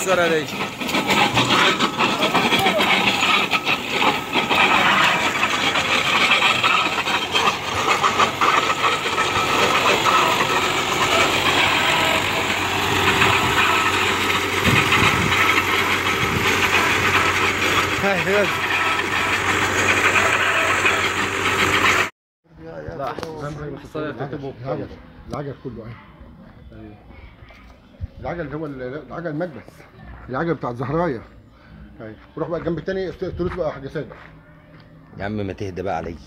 الصورة دي هاي يلا. لا العجل العجل كله اهي العجل هو ال- العجل المكبس العجل بتاع الزهرايه اهي وروح بقى الجنب التاني التروس بقى حاجه ساده يا عم ما تهدى بقى علي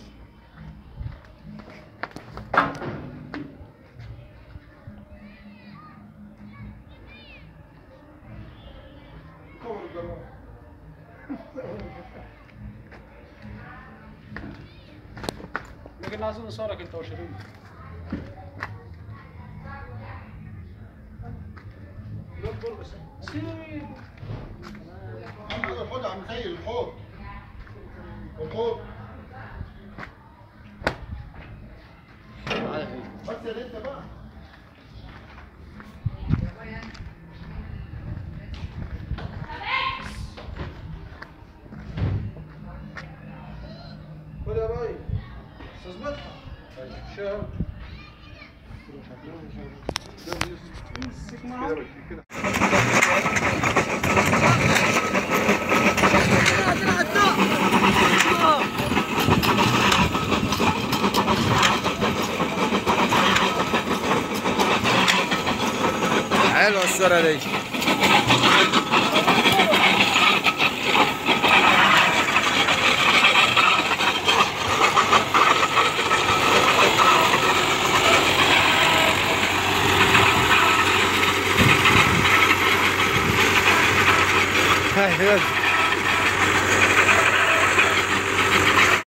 لكن عايزين نصورك انت وشيرين خد عم زي الحوض الحوض بس يا انت بقى خد يا باي استاذ مدحت شاور حلوة الصورة دي هاي يلا.